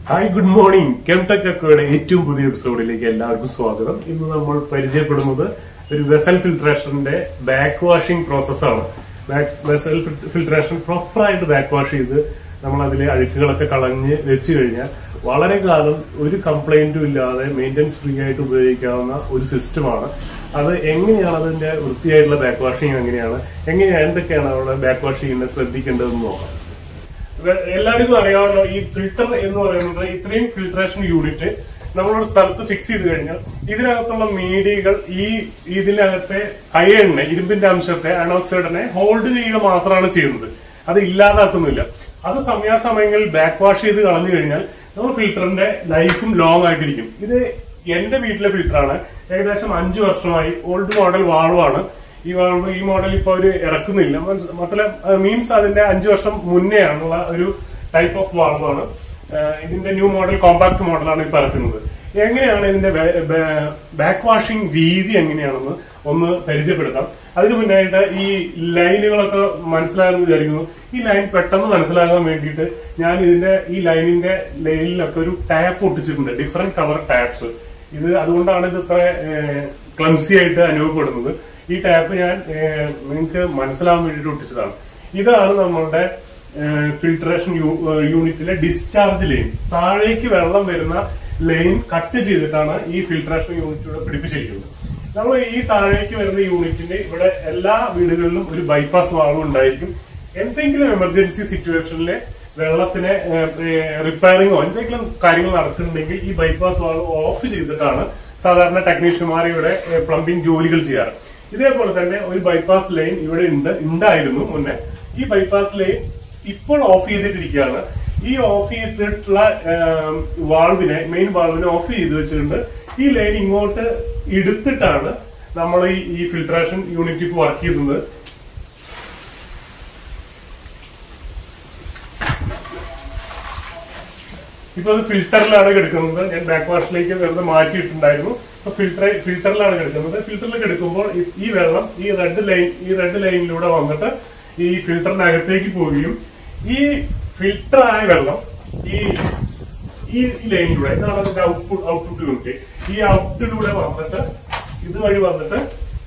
hi good morning Chemtech അക്കോയുടെ ഏറ്റവും പുതിയ എപ്പിസോഡിലേക്ക് എല്ലാവർക്കും സ്വാഗതം ഇന്ന് നമ്മൾ പരിചയപ്പെടുന്നത് ഒരു വെസൽ ഫിൽട്രേഷന്റെ ബാക്ക് വാഷിംഗ് പ്രോസസ്സാണ് വെസൽ ഫിൽട്രേഷൻ പ്രോപ്പറായിട്ട് ബാക്ക് വാഷ് ചെയ്ത് നമ്മൾ അതിലെ അഴുക്കുകളൊക്കെ കളഞ്ഞ് വെച്ച് കഴിഞ്ഞാൽ വളരെ കാലം ഒരു കംപ്ലൈന്റും ഇല്ലാതെ മെയിൻ്റെനൻസ് ഫ്രീ ആയിട്ട് ഉപയോഗിക്കാവുന്ന ഒരു സിസ്റ്റമാണ് അത് എങ്ങനെയാണ് അതിന്റെ വൃത്തിയായിട്ടുള്ള ബാക്ക് വാഷിംഗ് എങ്ങനെയാണ് എങ്ങനെയാണ് എന്തൊക്കെയാണ് അവിടെ ബാക്ക് വാഷ് ചെയ്യുന്നത് ശ്രദ്ധിക്കേണ്ടതെന്ന് നോക്കാം വെ- എല്ലാവർക്കും അറിയാമല്ലോ ഈ ഫിൽട്ടർ എന്ന് പറയുന്നത് ഇത്രയും ഫിൽട്രേഷൻ യൂണിറ്റ് നമ്മളൊരു സ്ഥലത്ത് ഫിക്സ് ചെയ്ത് കഴിഞ്ഞാൽ ഇതിനകത്തുള്ള മീഡിയകൾ ഈ ഇതിനകത്തെ അയണിനെ ഇരുമ്പിന്റെ അംശത്തെ അണോക്സൈഡിനെ ഹോൾഡ് ചെയ്യുക മാത്രമാണ് ചെയ്യുന്നത് അത് ഇല്ലാതാക്കുന്നില്ല അത് സമയാസമയങ്ങളിൽ ബാക്ക് വാഷ് ചെയ്ത് കളഞ്ഞു കഴിഞ്ഞാൽ നമ്മൾ ഫിൽറ്ററിന്റെ ലൈഫും ലോങ് ആയിട്ടിരിക്കും ഇത് എന്റെ വീട്ടിലെ ഫിൽറ്ററാണ് ഏകദേശം അഞ്ചു വർഷമായി ഓൾഡ് മോഡൽ വാൾവാണ് ഈ വാൾവ് ഈ മോഡൽ ഇപ്പൊ അവര് ഇറക്കുന്നില്ല മൊത്തം മീൻസ് അതിന്റെ അഞ്ചു വർഷം മുന്നേ ആണുള്ള ഒരു ടൈപ്പ് ഓഫ് വാൾവാണ് ഇതിന്റെ ന്യൂ മോഡൽ കോമ്പാക്ട് മോഡലാണ് ഇപ്പൊ ഇറക്കുന്നത് എങ്ങനെയാണ് ഇതിന്റെ ബാക്ക് വാഷിംഗ് രീതി എങ്ങനെയാണെന്ന് ഒന്ന് പരിചയപ്പെടുത്താം അതിനു മുന്നായിട്ട് ഈ ലൈനുകളൊക്കെ മനസ്സിലാകുമെന്ന് വിചാരിക്കുന്നു ഈ ലൈൻ പെട്ടെന്ന് മനസ്സിലാകാൻ വേണ്ടിയിട്ട് ഞാൻ ഇതിന്റെ ഈ ലൈനിന്റെ ലൈനിലൊക്കെ ഒരു ടാപ്പ് ഒട്ടിച്ചിട്ടുണ്ട് ഡിഫറെന്റ് കളർ ടാപ്സ് ഇത് അതുകൊണ്ടാണ് ഇത് ഇത്ര ക്ലംസി ആയിട്ട് അനുഭവപ്പെടുന്നത് ഈ ടാപ്പ് ഞാൻ ഏഹ്, നിങ്ങൾക്ക് മനസ്സിലാവാൻ വേണ്ടിയിട്ട് ഒട്ടിച്ചതാണ് ഇതാണ് നമ്മളുടെ ഫിൽട്രേഷൻ യൂണിറ്റിലെ ഡിസ്ചാർജ് ലൈൻ താഴേക്ക് വെള്ളം വരുന്ന ലൈൻ കട്ട് ചെയ്തിട്ടാണ് ഈ ഫിൽട്രേഷൻ യൂണിറ്റ് ഇവിടെ പിടിപ്പിച്ചിരിക്കുന്നത് നമ്മൾ ഈ താഴേക്ക് വരുന്ന യൂണിറ്റിന്റെ ഇവിടെ എല്ലാ വീടുകളിലും ഒരു ബൈപ്പാസ് വാൾവ് ഉണ്ടായിരിക്കും എന്തെങ്കിലും എമർജൻസി സിറ്റുവേഷനിലെ വെള്ളത്തിനെ റിപ്പയറിങ്ങോ എന്തെങ്കിലും കാര്യങ്ങൾ നടക്കുന്നുണ്ടെങ്കിൽ ഈ ബൈപ്പാസ് വാൾവ് ഓഫ് ചെയ്തിട്ടാണ് സാധാരണ ടെക്നീഷ്യന്മാർ ഇവിടെ പ്ലംബിംഗ് ജോലികൾ ചെയ്യാറ് ഇതേപോലെ തന്നെ ഒരു ബൈപ്പാസ് ലൈൻ ഇവിടെ ഉണ്ട് ഉണ്ടായിരുന്നു മുന്നേ ഈ ബൈപ്പാസ് ലൈൻ ഇപ്പോൾ ഓഫ് ചെയ്തിട്ടിരിക്കുകയാണ് ഈ ഓഫ് ചെയ്തിട്ടുള്ള വാൾവിനെ മെയിൻ വാൾവിനെ ഓഫ് ചെയ്ത് വെച്ചിട്ടുണ്ട് ഈ ലൈൻ ഇങ്ങോട്ട് എടുത്തിട്ടാണ് നമ്മൾ ഈ ഈ ഫിൽട്രേഷൻ യൂണിറ്റ് ഇപ്പോൾ വർക്ക് ചെയ്യുന്നത് ഇപ്പൊ അത് ഫിൽറ്ററിലാണ് കിടക്കുന്നത് ഞാൻ ബാക്ക് വാഷിലേക്ക് വെറുതെ മാറ്റിയിട്ടുണ്ടായിരുന്നു ഇപ്പൊ ഫിൽറ്റർ ഫിൽറ്ററിലാണ് കിടക്കുന്നത് ഫിൽറ്ററിൽ കിടക്കുമ്പോൾ ഈ- ഈ വെള്ളം ഈ റെഡ് ലൈൻ ഈ റെഡ് ലൈനിലൂടെ വന്നിട്ട് ഈ ഫിൽറ്ററിനകത്തേക്ക് പോവുകയും ഈ ഫിൽറ്റർ ആയ വെള്ളം ഈ ഈ ലൈനിലൂടെ ഇതാണ് അതിന്റെ ഔട്ട്പുട്ട് ഔട്ട്പുട്ട് യൂണിറ്റ് ഈ ഔട്ട്പുട്ടിലൂടെ വന്നിട്ട് ഇതുവഴി വന്നിട്ട്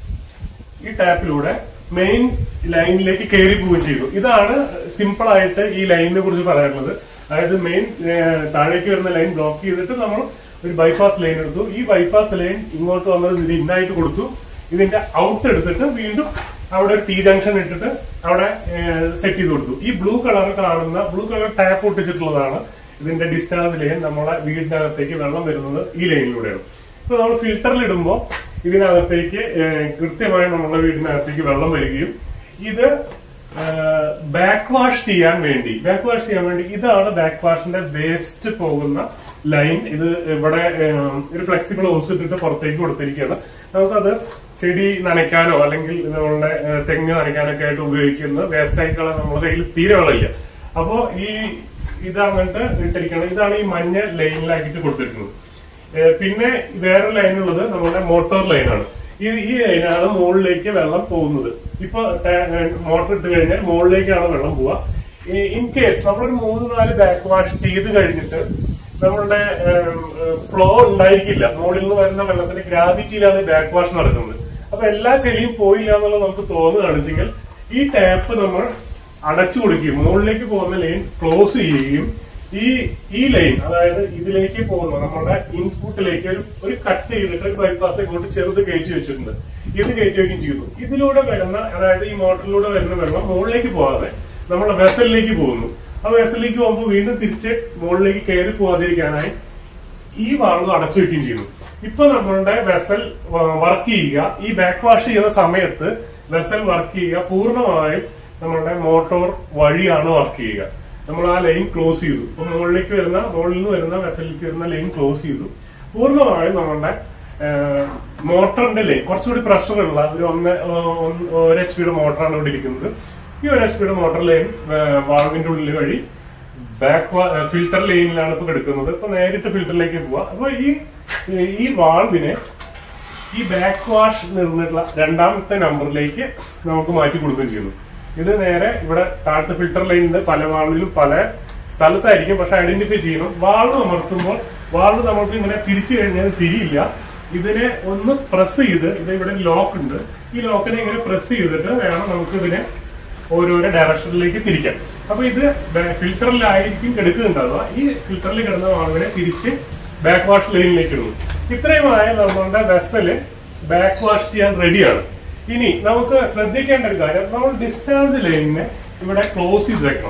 ഈ ടാപ്പിലൂടെ മെയിൻ ലൈനിലേക്ക് കയറി പോവുകയും ചെയ്തു ഇതാണ് സിമ്പിൾ ആയിട്ട് ഈ ലൈനിനെ കുറിച്ച് പറയാനുള്ളത് അതായത് മെയിൻ താഴേക്ക് വരുന്ന ലൈൻ ബ്ലോക്ക് ചെയ്തിട്ട് നമ്മൾ ഒരു ബൈപ്പാസ് ലൈൻ എടുത്തു ഈ ബൈപ്പാസ് ലൈൻ ഇങ്ങോട്ട് വന്നത് ഇതിന് ഇന്നായിട്ട് കൊടുത്തു ഇതിന്റെ ഔട്ട് എടുത്തിട്ട് വീണ്ടും അവിടെ ടി ജംഗ്ഷൻ ഇട്ടിട്ട് അവിടെ സെറ്റ് ചെയ്ത് കൊടുത്തു ഈ ബ്ലൂ കളർ കാണുന്ന ബ്ലൂ കളർ ടാപ്പ് ഒട്ടിച്ചിട്ടുള്ളതാണ് ഇതിന്റെ ഡിസ്ചാർജ് ലൈൻ നമ്മളെ വീടിനകത്തേക്ക് വെള്ളം വരുന്നത് ഈ ലൈനിലൂടെയാണ് ഇപ്പൊ നമ്മൾ ഫിൽറ്ററിൽ ഇടുമ്പോൾ ഇതിനകത്തേക്ക് ഏഹ്, കൃത്യമായി നമ്മുടെ വീടിനകത്തേക്ക് വെള്ളം വരികയും ഇത് ബാക്ക് വാഷ് ചെയ്യാൻ വേണ്ടി ബാക്ക് വാഷ് ചെയ്യാൻ വേണ്ടി ഇതാണ് ബാക്ക് വാഷിന്റെ വേസ്റ്റ് പോകുന്ന ലൈൻ ഇത് ഇവിടെ ഏഹ്, ഒരു ഫ്ലെക്സിബിൾ ഹോസ് ഇട്ടിട്ട് പുറത്തേക്ക് കൊടുത്തിരിക്കുകയാണ് നമുക്കത് ചെടി നനയ്ക്കാനോ അല്ലെങ്കിൽ നമ്മളുടെ ഏഹ്, തെങ്ങ് നനയ്ക്കാനൊക്കെ ആയിട്ട് ഉപയോഗിക്കുന്ന വേസ്റ്റ് ആയിട്ടുള്ള നമ്മുടെ കയ്യിൽ തീരെ വെള്ളമില്ല അപ്പോ ഈ ഇതങ്ങോട്ട് ഇട്ടിരിക്കണം ഇതാണ് ഈ മഞ്ഞ ലൈനിലാക്കിയിട്ട് കൊടുത്തിരിക്കുന്നത് ഏഹ് പിന്നെ വേറെ ലൈൻ ഉള്ളത് നമ്മുടെ മോട്ടോർ ലൈനാണ് ഈ ഈ ലൈനാണ് മുകളിലേക്ക് വെള്ളം പോകുന്നത് ഇപ്പൊ മോട്ടർ ഇട്ട് കഴിഞ്ഞാൽ മുകളിലേക്കാണ് വെള്ളം പോവുക ഇൻ കേസ് നമ്മളൊരു മൂന്ന് നാല് ബാക്ക് വാഷ് ചെയ്ത് കഴിഞ്ഞിട്ട് നമ്മളുടെ ഫ്ലോ ഉണ്ടായിരിക്കില്ല മുകളിൽ നിന്ന് വരുന്ന വെള്ളത്തിന്റെ ഗ്രാവിറ്റിയിലാണ് ബാക്ക് വാഷ് നടക്കുന്നത് അപ്പൊ എല്ലാ ചെളിയും പോയില്ല എന്നുള്ളത് നമുക്ക് തോന്നുകയാണെന്നുവെച്ചെങ്കിൽ ഈ ടാപ്പ് നമ്മൾ അടച്ചു കൊടുക്കുകയും മുകളിലേക്ക് പോകുന്ന ലൈൻ ക്ലോസ് ചെയ്യുകയും ഈ ഈ ലൈൻ അതായത് ഇതിലേക്ക് പോകുന്ന നമ്മുടെ ഇൻപുട്ടിലേക്ക് ഒരു ഒരു കട്ട് ചെയ്തിട്ട് ഒരു ബൈപ്പാസ് ഇങ്ങോട്ട് ചെറുത് കയറ്റി വെച്ചിട്ടുണ്ട് ഇത് കയറ്റി വയ്ക്കുകയും ചെയ്തു ഇതിലൂടെ വരുന്ന അതായത് ഈ മോട്ടറിലൂടെ വരുന്ന വെള്ളം മുകളിലേക്ക് പോകാതെ നമ്മുടെ വെസലിലേക്ക് പോകുന്നു ആ വെസലിലേക്ക് പോകുമ്പോൾ വീണ്ടും തിരിച്ച് മുകളിലേക്ക് കയറി പോകാതിരിക്കാനായി ഈ വാൾവ് അടച്ചു വെക്കുകയും ചെയ്യുന്നു ഇപ്പൊ നമ്മളുടെ വെസൽ വർക്ക് ചെയ്യുക ഈ ബാക്ക് വാഷ് ചെയ്യുന്ന സമയത്ത് വെസൽ വർക്ക് ചെയ്യുക പൂർണ്ണമായും നമ്മളുടെ മോട്ടോർ വഴിയാണ് വർക്ക് ചെയ്യുക നമ്മൾ ആ ലൈൻ ക്ലോസ് ചെയ്തു ഇപ്പൊ മുകളിലേക്ക് വരുന്ന മുകളിൽ നിന്ന് വരുന്ന വെസലിലേക്ക് വരുന്ന ലൈൻ ക്ലോസ് ചെയ്തു പൂർണ്ണമായും നമ്മളുടെ മോട്ടറിന്റെ ലൈൻ കുറച്ചുകൂടി പ്രഷറുള്ള ഒരു ഒന്ന് ഒന്ന് ഒരു എച്ച് പിയുടെ മോട്ടറാണ് ഇവിടെ ഇരിക്കുന്നത് ഈ ഒരു എച്ച് പിയുടെ മോട്ടർ ലൈൻ വാൾവിന്റെ ഉള്ളിൽ വഴി ബാക്ക് ഫിൽട്ടർ ലൈനിലാണ് ഇപ്പൊ കിടക്കുന്നത് ഇപ്പൊ നേരിട്ട് ഫിൽട്ടറിലേക്ക് പോവാ അപ്പൊ ഈ ഈ വാൾവിനെ ഈ ബാക്ക് വാഷ് നിർന്നിട്ടുള്ള രണ്ടാമത്തെ നമ്പറിലേക്ക് നമുക്ക് മാറ്റി കൊടുക്കുകയും ചെയ്യുന്നു ഇത് നേരെ ഇവിടെ താഴത്തെ ഫിൽട്ടർ ലൈനിന്റെ പല വാൾവിലും പല സ്ഥലത്തായിരിക്കും പക്ഷെ ഐഡന്റിഫൈ ചെയ്യണം വാൾവ് അമർത്തുമ്പോൾ വാൾവ് നമുക്ക് ഇങ്ങനെ തിരിച്ചു കഴിഞ്ഞാൽ തിരിയില്ല ഇതിനെ ഒന്ന് പ്രസ് ചെയ്ത് ഇത് ഇവിടെ ലോക്ക് ഉണ്ട് ഈ ലോക്കിനെ ഇങ്ങനെ പ്രസ് ചെയ്തിട്ട് വേണം നമുക്ക് ഇതിനെ ഓരോരോ ഡയറക്ഷനിലേക്ക് തിരിക്കാം അപ്പൊ ഇത് ഫിൽറ്ററിലായിരിക്കും കിടക്കുന്നുണ്ടാവുക ഈ ഫിൽറ്ററിൽ കിടന്ന വാൾവിനെ തിരിച്ച് ബാക്ക് വാഷ് ലൈനിലേക്ക് ഇടുന്നു ഇത്രയുമായ നമ്മളുടെ വെസല് ബാക്ക് വാഷ് ചെയ്യാൻ റെഡിയാണ് ഇനി നമുക്ക് ശ്രദ്ധിക്കേണ്ട ഒരു കാര്യം നമ്മൾ ഡിസ്ചാർജ് ലൈനിനെ ഇവിടെ ക്ലോസ് ചെയ്ത് വെക്കണം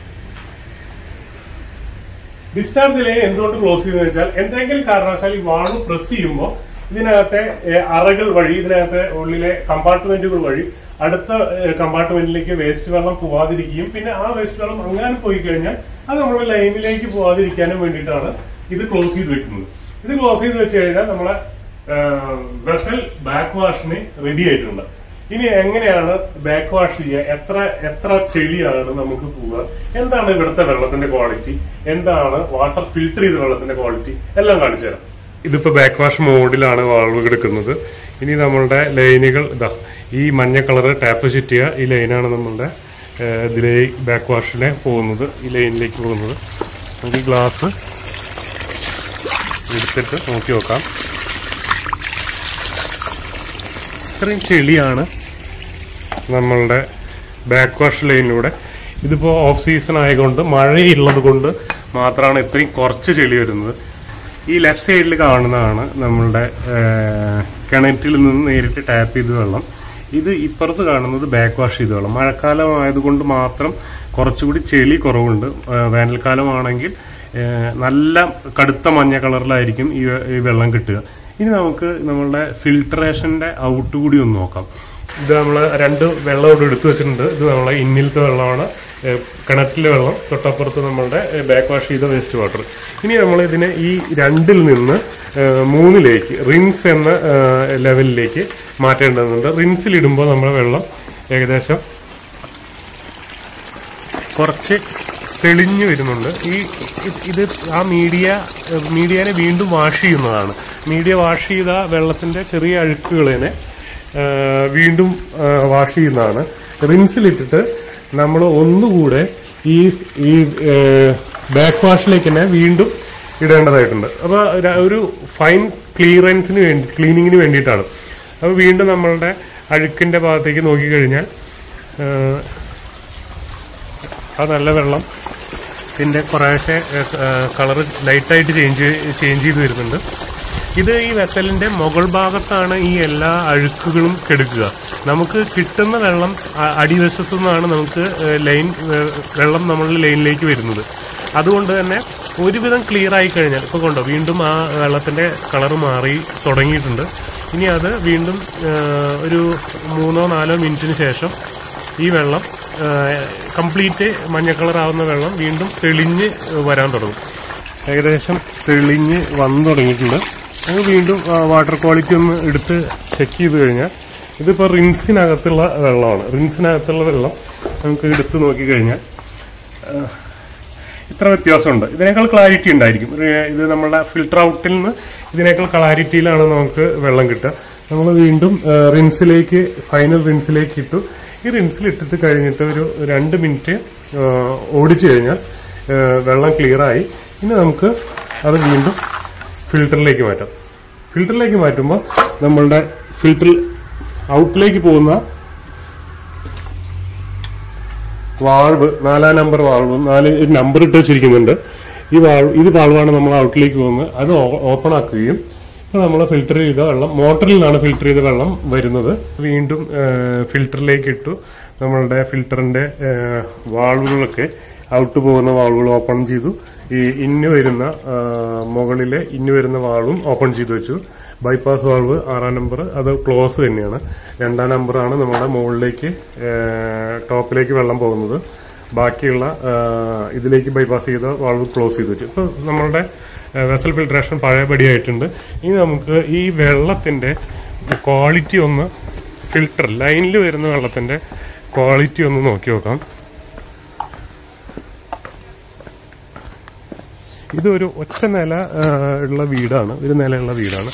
ഡിസ്ചാർജ് ലൈൻ എന്തുകൊണ്ട് ക്ലോസ് ചെയ്തെന്ന് വെച്ചാൽ എന്തെങ്കിലും കാരണവശാൽ ഈ വാൾവ് പ്രസ് ചെയ്യുമ്പോൾ ഇതിനകത്തെ ഏഹ്, അറകൾ വഴി ഇതിനകത്തെ ഉള്ളിലെ കമ്പാർട്ട്മെന്റുകൾ വഴി അടുത്ത കമ്പാർട്ട്മെന്റിലേക്ക് വേസ്റ്റ് വെള്ളം പോവാതിരിക്കുകയും പിന്നെ ആ വേസ്റ്റ് വെള്ളം അങ്ങനെ പോയി കഴിഞ്ഞാൽ അത് നമ്മുടെ ലൈനിലേക്ക് പോവാതിരിക്കാനും വേണ്ടിയിട്ടാണ് ഇത് ക്ലോസ് ചെയ്ത് വെക്കുന്നത് ഇത് ക്ലോസ് ചെയ്ത് വെച്ച് കഴിഞ്ഞാൽ നമ്മളെ വെസൽ ബാക്ക് വാഷിന് റെഡി ആയിട്ടുണ്ട് ഇനി എങ്ങനെയാണ് ബാക്ക് വാഷ് ചെയ്യുക എത്ര എത്ര ചെളിയാണ് നമുക്ക് പോവുക എന്താണ് ഇവിടുത്തെ വെള്ളത്തിന്റെ ക്വാളിറ്റി എന്താണ് വാട്ടർ ഫിൽട്ടർ ചെയ്ത വെള്ളത്തിന്റെ ക്വാളിറ്റി എല്ലാം കാണിച്ചു തരാം ഇതിപ്പോ ബാക്ക് വാഷ് മോഡിലാണ് വാൾവ് കിടക്കുന്നത് ഇനി നമ്മളുടെ ലൈനുകൾ ഇതാ ഈ മഞ്ഞ കളർ ടാപ്പ് ചുറ്റിയ ഈ ലൈനാണ് നമ്മളുടെ ഏഹ്, ഇതിലെ ബാക്ക് വാഷിനെ പോകുന്നത് ഈ ലൈനിലേക്ക് പോകുന്നത് നമുക്ക് ഈ ഗ്ലാസ് എടുത്തിട്ട് നോക്കി നോക്കാം ഇത്രയും ചെളിയാണ് നമ്മളുടെ ബാക്ക് വാഷ് ലൈനിലൂടെ ഇതിപ്പോൾ ഓഫ് സീസൺ ആയതുകൊണ്ട് മഴയുള്ളത് കൊണ്ട് മാത്രമാണ് ഇത്രയും കുറച്ച് ചെളി വരുന്നത് ഈ ലെഫ്റ്റ് സൈഡിൽ കാണുന്നതാണ് നമ്മളുടെ ഏഹ്, കിണറ്റിൽ നിന്ന് നേരിട്ട് ടാപ്പ് ചെയ്ത വെള്ളം ഇത് ഇപ്പുറത്ത് കാണുന്നത് ബാക്ക് വാഷ് ചെയ്ത വെള്ളം മഴക്കാലം ആയതുകൊണ്ട് മാത്രം കുറച്ചുകൂടി ചെളി കുറവുണ്ട് ഏഹ്, വേനൽക്കാലമാണെങ്കിൽ ഏഹ്, നല്ല കടുത്ത മഞ്ഞ കളറിലായിരിക്കും ഈ വെ- ഈ വെള്ളം കിട്ടുക ഇനി നമുക്ക് നമ്മളുടെ ഫിൽട്രേഷന്റെ ഔട്ട് കൂടി ഒന്ന് നോക്കാം ഇത് നമ്മൾ രണ്ട് വെള്ളം ഇവിടെ എടുത്തു വെച്ചിട്ടുണ്ട് ഇത് നമ്മളെ ഇന്നിലത്തെ വെള്ളമാണ് ഏഹ് കിണറ്റിലെ വെള്ളം തൊട്ടപ്പുറത്ത് നമ്മളുടെ ബാക്ക് വാഷ് ചെയ്ത വേസ്റ്റ് വാട്ടർ ഇനി നമ്മൾ ഇതിനെ ഈ രണ്ടിൽ നിന്ന് ഏഹ് മൂന്നിലേക്ക് റിൻസ് എന്ന ഏഹ് ലെവലിലേക്ക് മാറ്റേണ്ടതുണ്ട് റിൻസിൽ ഇടുമ്പോൾ നമ്മുടെ വെള്ളം ഏകദേശം കുറച്ച് തെളിഞ്ഞു വരുന്നുണ്ട് ഈ ഇത് ഇത് ആ മീഡിയ മീഡിയനെ വീണ്ടും വാഷ് ചെയ്യുന്നതാണ് മീഡിയ വാഷ് ചെയ്ത വെള്ളത്തിന്റെ ചെറിയ അഴുക്കുകളെ വീണ്ടും വാഷ് ചെയ്യുന്നതാണ് റിൻസിലിട്ടിട്ട് നമ്മൾ ഒന്നുകൂടെ ഈ ഈ ബാക്ക് വാഷിലേക്ക് തന്നെ വീണ്ടും ഇടേണ്ടതായിട്ടുണ്ട് അപ്പോൾ ഒരു ഫൈൻ ക്ലിയറൻസിന് വേണ്ടി ക്ലീനിങ്ങിന് വേണ്ടിയിട്ടാണ് അപ്പോൾ വീണ്ടും നമ്മളുടെ അഴുക്കിന്റെ ഭാഗത്തേക്ക് നോക്കിക്കഴിഞ്ഞാൽ ഏഹ്, ആ നല്ല വെള്ളം ഇതിന്റെ കുറേശ്ശെ കളറ് ലൈറ്റായിട്ട് ചേഞ്ച് ചേഞ്ച് ചെയ്ത് വരുന്നുണ്ട് ഇത് ഈ വെസലിന്റെ മുകൾ ഭാഗത്താണ് ഈ എല്ലാ അഴുക്കുകളും കെടുക്കുക നമുക്ക് കിട്ടുന്ന വെള്ളം അ- അടിവശത്തു നിന്നാണ് നമുക്ക് ഏഹ്, ലൈൻ ഏഹ്, വെള്ളം നമ്മളുടെ ലൈനിലേക്ക് വരുന്നത് അതുകൊണ്ട് തന്നെ ഒരുവിധം ക്ലിയർ ആയി കഴിഞ്ഞാൽ ഇപ്പോൾ കൊണ്ടോ വീണ്ടും ആ വെള്ളത്തിന്റെ കളർ മാറി തുടങ്ങിയിട്ടുണ്ട് ഇനി അത് വീണ്ടും ഏഹ്, ഒരു മൂന്നോ നാലോ മിനിറ്റിന് ശേഷം ഈ വെള്ളം കംപ്ലീറ്റ് മഞ്ഞ കളർ ആവുന്ന വെള്ളം വീണ്ടും തെളിഞ്ഞ് വരാൻ തുടങ്ങും ഏകദേശം തെളിഞ്ഞ് വന്നു തുടങ്ങിയിട്ടുണ്ട് നമുക്ക് വീണ്ടും വാട്ടർ ക്വാളിറ്റി ഒന്ന് എടുത്ത് ചെക്ക് ചെയ്ത് കഴിഞ്ഞാൽ ഇതിപ്പോൾ റിൻസിനകത്തുള്ള വെള്ളമാണ് റിൻസിനകത്തുള്ള വെള്ളം നമുക്ക് എടുത്ത് നോക്കിക്കഴിഞ്ഞാൽ ഇത്ര വ്യത്യാസമുണ്ട് ഇതിനേക്കാൾ ക്ലാരിറ്റി ഉണ്ടായിരിക്കും ഒരു- ഇത് നമ്മുടെ ഫിൽട്ടർ ഔട്ടിൽ നിന്ന് ഇതിനേക്കാൾ ക്ലാരിറ്റിയിലാണ് നമുക്ക് വെള്ളം കിട്ടുക നമ്മൾ വീണ്ടും ആ, റിൻസിലേക്ക് ഫൈനൽ റിൻസിലേക്ക് ഇട്ടു ഈ റിൻസിൽ ഇട്ടിട്ട് കഴിഞ്ഞിട്ട് ഒരു രണ്ട് മിനിറ്റ് ആ, ഓടിച്ചു കഴിഞ്ഞാൽ ആ, വെള്ളം ക്ലിയർ ആയി ഇനി നമുക്ക് അത് വീണ്ടും ഫിൽറ്ററിലേക്ക് മാറ്റാം ഫിൽറ്ററിലേക്ക് മാറ്റുമ്പോൾ നമ്മളുടെ ഫിൽറ്റർ ഔട്ടിലേക്ക് പോകുന്ന വാൾവ് നാലാം നമ്പർ വാൾവ് നാല് നമ്പർ ഇട്ട് വെച്ചിരിക്കുന്നുണ്ട് ഈ വാൾവ് ഇത് വാൾവാണ് നമ്മൾ ഔട്ടിലേക്ക് പോകുന്നത് അത് ഓപ്പൺ ആക്കുകയും ഇപ്പൊ നമ്മൾ ഫിൽറ്റർ ചെയ്ത വെള്ളം മോട്ടറിൽ നിന്നാണ് ഫിൽറ്റർ ചെയ്ത വെള്ളം വരുന്നത് വീണ്ടും ഫിൽറ്ററിലേക്ക് ഇട്ടു നമ്മളുടെ ഫിൽറ്ററിന്റെ വാൾവുകളൊക്കെ ഔട്ട് പോകുന്ന വാൾവുകൾ ഓപ്പൺ ചെയ്തു ഈ ഇന്ന് വരുന്ന ആ, മുകളിലെ ഇന്ന് വരുന്ന വാൾവും ഓപ്പൺ ചെയ്തു വെച്ചു ബൈപ്പാസ് വാൾവ് ആറാം നമ്പർ അത് ക്ലോസ് തന്നെയാണ് രണ്ടാം നമ്പറാണ് നമ്മുടെ മുകളിലേക്ക് ടോപ്പിലേക്ക് വെള്ളം പോകുന്നത് ബാക്കിയുള്ള ആ, ഇതിലേക്ക് ബൈപ്പാസ് ചെയ്ത വാൾവ് ക്ലോസ് ചെയ്ത് വെച്ചു ഇപ്പോൾ നമ്മളുടെ വെസൽ ഫിൽട്രേഷൻ പഴയപടിയായിട്ടുണ്ട് ഇനി നമുക്ക് ഈ വെള്ളത്തിന്റെ ക്വാളിറ്റി ഒന്ന് ഫിൽട്ടർ ലൈനിൽ വരുന്ന വെള്ളത്തിന്റെ ക്വാളിറ്റി ഒന്ന് നോക്കി നോക്കാം ഇതൊരു ഒറ്റ നില ആ, ഉള്ള വീടാണ് ഒരു നിലയുള്ള വീടാണ്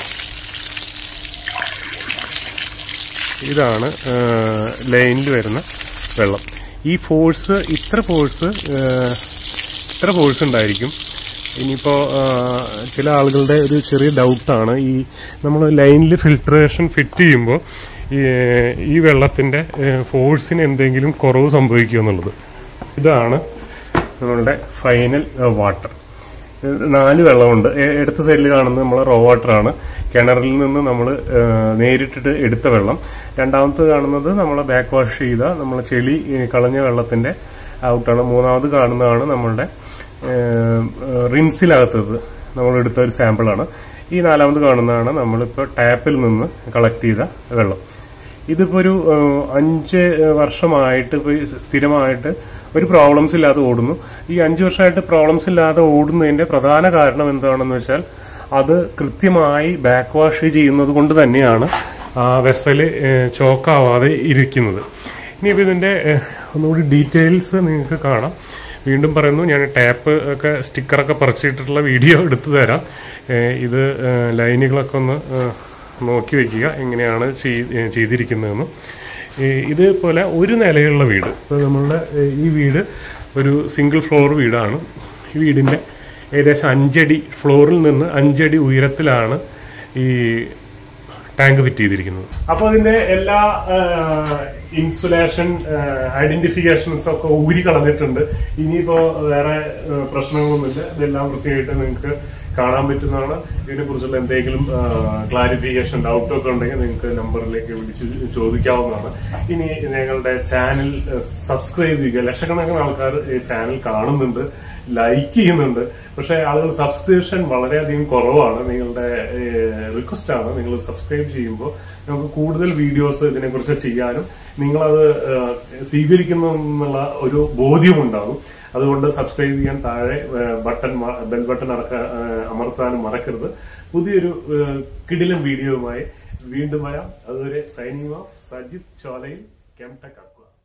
ഇതാണ് ലൈനിൽ വരുന്ന വെള്ളം ഈ ഫോഴ്സ് ഇത്ര ഫോഴ്സ് ഇത്ര ഫോഴ്സ് ഉണ്ടായിരിക്കും ഇനിയിപ്പോൾ ചില ആളുകളുടെ ഒരു ചെറിയ ഡൗട്ടാണ് ഈ നമ്മൾ ലൈനിൽ ഫിൽട്രേഷൻ ഫിറ്റ് ചെയ്യുമ്പോൾ ഈ ഈ വെള്ളത്തിൻ്റെ ഫോഴ്സിന് എന്തെങ്കിലും കുറവ് സംഭവിക്കുമോ എന്നുള്ളത് ഇതാണ് നമ്മളുടെ ഫൈനൽ വാട്ടർ നാല് വെള്ളമുണ്ട് ഏ- ഇടത്ത സൈഡിൽ കാണുന്നത് നമ്മൾ റോ വാട്ടർ ആണ് കിണറിൽ നിന്ന് നമ്മൾ നേരിട്ടിട്ട് എടുത്ത വെള്ളം രണ്ടാമത് കാണുന്നത് നമ്മൾ ബാക്ക് വാഷ് ചെയ്ത നമ്മൾ ചെളി ഏ, കളഞ്ഞ വെള്ളത്തിന്റെ ഔട്ടാണ് മൂന്നാമത് കാണുന്നതാണ് നമ്മളുടെ റിൻസിലകത്തത് നമ്മൾ എടുത്ത ഒരു സാമ്പിളാണ് ഈ നാലാമത് കാണുന്നതാണ് നമ്മളിപ്പോൾ ടാപ്പിൽ നിന്ന് കളക്ട് ചെയ്ത വെള്ളം ഇതിപ്പോ ഒരു ഏഹ്, അഞ്ച് വർഷമായിട്ട് ഇപ്പൊ ഈ സ്ഥിരമായിട്ട് ഒരു പ്രോബ്ലംസ് ഇല്ലാതെ ഓടുന്നു ഈ അഞ്ച് വർഷമായിട്ട് പ്രോബ്ലംസ് ഇല്ലാതെ ഓടുന്നതിന്റെ പ്രധാന കാരണം എന്താണെന്ന് വെച്ചാൽ അത് കൃത്യമായി ബാക്ക് വാഷ് ചെയ്യുന്നത് കൊണ്ട് തന്നെയാണ് ആ വെസല് ചോക്കാവാതെ ഇരിക്കുന്നത് ഇനിയിപ്പോൾ ഇതിന്റെ ഏഹ്, ഒന്നുകൂടി ഡീറ്റെയിൽസ് നിങ്ങൾക്ക് കാണാം വീണ്ടും പറയുന്നു ഞാൻ ടാപ്പ് ഒക്കെ സ്റ്റിക്കറൊക്കെ പറിച്ചിട്ടുള്ള വീഡിയോ എടുത്തു തരാം ഏഹ്, ഇത് ഏഹ്, ലൈനുകളൊക്കെ ഒന്ന് ഏഹ്, നോക്കി വെക്കുക എങ്ങനെയാണ് ചെയ്- ഏഹ് ചെയ്തിരിക്കുന്നതെന്ന് ഈ ഇതുപോലെ ഒരു നിലയുള്ള വീട് ഇപ്പോൾ നമ്മളുടെ ഏഹ്, ഈ വീട് ഒരു സിംഗിൾ ഫ്ലോർ വീടാണ് ഈ വീടിൻ്റെ ഏകദേശം അഞ്ചടി ഫ്ലോറിൽ നിന്ന് അഞ്ചടി ഉയരത്തിലാണ് ഈ ടാങ്ക് ഫിറ്റ് ചെയ്തിരിക്കുന്നത് അപ്പോൾ അതിന്റെ എല്ലാ ഇൻസുലേഷൻ ഐഡന്റിഫിക്കേഷൻസ് ഒക്കെ ഊരി കളഞ്ഞിട്ടുണ്ട് ഇനിയിപ്പോ വേറെ ആ, പ്രശ്നങ്ങളൊന്നുമില്ല ഇതെല്ലാം വൃത്തിയായിട്ട് നിങ്ങൾക്ക് കാണാൻ പറ്റുന്നതാണ് ഇതിനെ കുറിച്ചുള്ള എന്തെങ്കിലും ക്ലാരിഫിക്കേഷൻ ഡൗട്ട് ഒക്കെ ഉണ്ടെങ്കിൽ നിങ്ങൾക്ക് നമ്പറിലേക്ക് വിളിച്ച് ചോദിക്കാവുന്നതാണ് ഇനി ഞങ്ങളുടെ ചാനൽ സബ്സ്ക്രൈബ് ചെയ്യുക ലക്ഷക്കണക്കിന് ആൾക്കാർ ഈ ചാനൽ കാണുന്നുണ്ട് ലൈക്ക് ചെയ്യുന്നുണ്ട് പക്ഷെ ആളുകൾ സബ്സ്ക്രിപ്ഷൻ വളരെയധികം കുറവാണ് നിങ്ങളുടെ റിക്വസ്റ്റ് ആണ് നിങ്ങൾ സബ്സ്ക്രൈബ് ചെയ്യുമ്പോൾ നമുക്ക് കൂടുതൽ വീഡിയോസ് ഇതിനെക്കുറിച്ച് ചെയ്യാനും നിങ്ങളത് ഏഹ്, സ്വീകരിക്കുന്നു എന്നുള്ള ഒരു ബോധ്യം ഉണ്ടാകും അതുകൊണ്ട് സബ്സ്ക്രൈബ് ചെയ്യാൻ താഴെ ബട്ടൺ ബെൽ ബട്ടൺ അമർത്താനും മറക്കരുത് പുതിയൊരു ഏഹ്, കിടിലൻ വീഡിയോയുമായി വീണ്ടും വരാം അതുവരെ signing off Sajith Cholayil Chemtech aqua